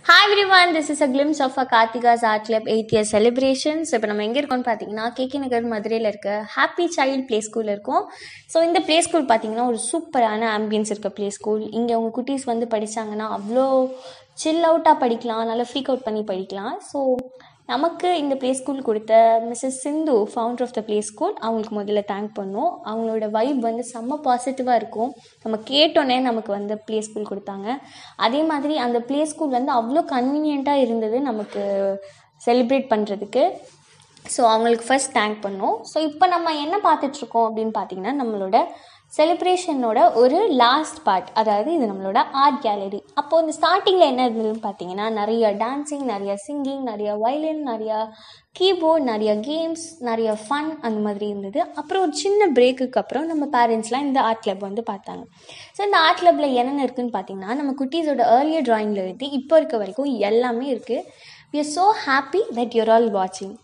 hi everyone this is a glimpse of a Karthika's art club eight year celebrations இப்போ நம்ம எங்கே இருக்கோம்னு பார்த்தீங்கன்னா கேகே நகர் மதுரையில் இருக்க ஹாப்பி சைல்ட் ப்ளே ஸ்கூல் இருக்கும் ஸோ இந்த ப்ளே ஸ்கூல் பார்த்தீங்கன்னா ஒரு சூப்பரான ஆம்பியன்ஸ் இருக்க ப்ளே ஸ்கூல் இங்கே உங்கள் குட்டீஸ் வந்து படித்தாங்கன்னா அவ்வளோ சில் அவுட்டாக படிக்கலாம் நல்லா ஃப்ரீக் அவுட் பண்ணி படிக்கலாம் ஸோ நமக்கு இந்த ப்ளே ஸ்கூல் கொடுத்த Mrs Sindhu founder of the play school அவங்களுக்கு முதல்ல தேங்க் பண்ணோம் அவங்களோட வைப் வந்து செம்ம பாசிட்டிவாக இருக்கும் நம்ம கேட்டோன்னே நமக்கு வந்து ப்ளே ஸ்கூல் கொடுத்தாங்க அதே மாதிரி அந்த ப்ளே ஸ்கூல் வந்து அவ்வளோ கன்வீனியண்ட்டாக இருந்தது நமக்கு செலிப்ரேட் பண்ணுறதுக்கு ஸோ அவங்களுக்கு ஃபர்ஸ்ட் தேங்க் பண்ணோம் ஸோ இப்போ நம்ம என்ன பார்த்துட்ருக்கோம் அப்படின்னு பார்த்தீங்கன்னா நம்மளோட செலிப்ரேஷனோட ஒரு லாஸ்ட் பார்ட் அதாவது இது நம்மளோட ஆர்ட் கேலரி அப்போது இந்த ஸ்டார்டிங்கில் என்ன இருந்ததுன்னு பார்த்தீங்கன்னா நிறைய டான்ஸிங் நிறைய சிங்கிங் நிறைய வயலின் நிறைய கீபோர்ட் நிறைய கேம்ஸ் நிறைய ஃபன் அந்த மாதிரி இருந்தது அப்புறம் ஒரு சின்ன பிரேக்குக்கு அப்புறம் நம்ம பேரண்ட்ஸ்லாம் இந்த ஆர்ட் கிளப் வந்து பார்த்தாங்க ஸோ இந்த ஆர்ட் கிளப்பில் என்னென்ன இருக்குன்னு பார்த்தீங்கன்னா நம்ம குட்டீஸோட ஏர்லியர் ட்ராயிங்கில் இருந்து இப்போ இருக்க வரைக்கும் எல்லாமே இருக்குது we are so happy that your all வாட்சிங்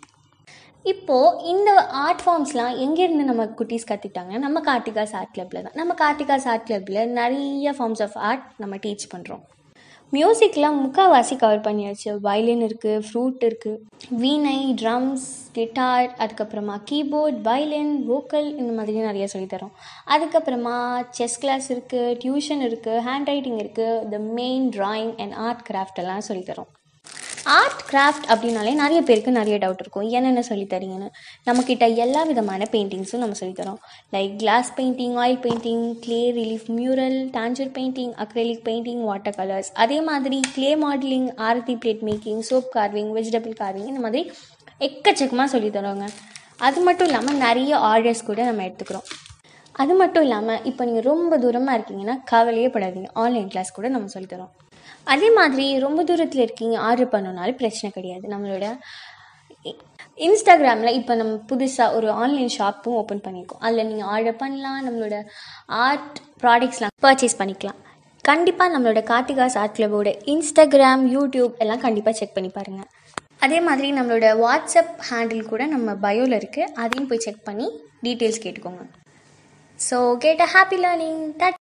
இப்போது இந்த ஆர்ட் ஃபார்ம்ஸ்லாம் எங்கேருந்து நம்ம குட்டீஸ் கற்றுக்கிட்டாங்கன்னா நம்ம கார்த்திகாஸ் ஆர்ட் கிளப்பில் தான் நம்ம கார்த்திகாஸ் ஆர்ட் கிளப்பில் நிறைய ஃபார்ம்ஸ் ஆஃப் ஆர்ட் நம்ம டீச் பண்ணுறோம் மியூசிக்லாம் முக்கால்வாசி கவர் பண்ணியாச்சு வயலின் இருக்குது ஃப்ரூட் இருக்குது வீணை ட்ரம்ஸ் கிட்டார் அதுக்கப்புறமா கீபோர்ட் வயலின் வோக்கல் இந்த மாதிரி நிறைய சொல்லித்தரோம் அதுக்கப்புறமா செஸ் கிளாஸ் இருக்குது டியூஷன் இருக்குது ஹேண்ட் ரைட்டிங் இருக்குது the main drawing and art craft எல்லாம் சொல்லித்தரோம் ஆர்ட் கிராஃப்ட் அப்படின்னாலே நிறைய பேருக்கு நிறைய டவுட் இருக்கும் என்னென்ன சொல்லித் தரீங்கன்னு நம்மக்கிட்ட எல்லா விதமான பெயிண்டிங்ஸும் நம்ம சொல்லித்தரோம் like glass painting oil painting clay relief mural Tanjore painting acrylic painting water colours அதே மாதிரி clay modelling aarti plate making soap carving vegetable carving இந்த மாதிரி எக்கச்சக்கமாக சொல்லித் தரோங்க அது மட்டும் இல்லாமல் நிறைய ஆர்டர்ஸ் கூட நம்ம எடுத்துக்கிறோம் அது மட்டும் இல்லாமல் இப்போ நீங்கள் ரொம்ப தூரமாக இருக்கீங்கன்னா கவலையே படாதீங்க ஆன்லைன் கிளாஸ் கூட நம்ம சொல்லித்தரோம் அதே மாதிரி ரொம்ப தூரத்தில் இருக்கீங்க ஆர்டர் பண்ணனாலும் பிரச்சனை கிடையாது நம்மளோட இன்ஸ்டாகிராமில் இப்போ நம்ம புதுசாக ஒரு ஆன்லைன் ஷாப்பும் ஓப்பன் பண்ணியிருக்கோம் அதில் நீங்கள் ஆர்டர் பண்ணலாம் நம்மளோட ஆர்ட் ப்ராடக்ட்ஸ்லாம் பர்ச்சேஸ் பண்ணிக்கலாம் கண்டிப்பாக நம்மளோட கார்த்திகாஸ் ஆர்ட் கிளப்போட இன்ஸ்டாகிராம் யூடியூப் எல்லாம் கண்டிப்பாக செக் பண்ணி பாருங்கள் அதே மாதிரி நம்மளோட வாட்ஸ்அப் ஹேண்டில் கூட நம்ம பயோவில் இருக்குது அதையும் போய் செக் பண்ணி டீட்டெயில்ஸ் கேட்டுக்கோங்க so get a happy learning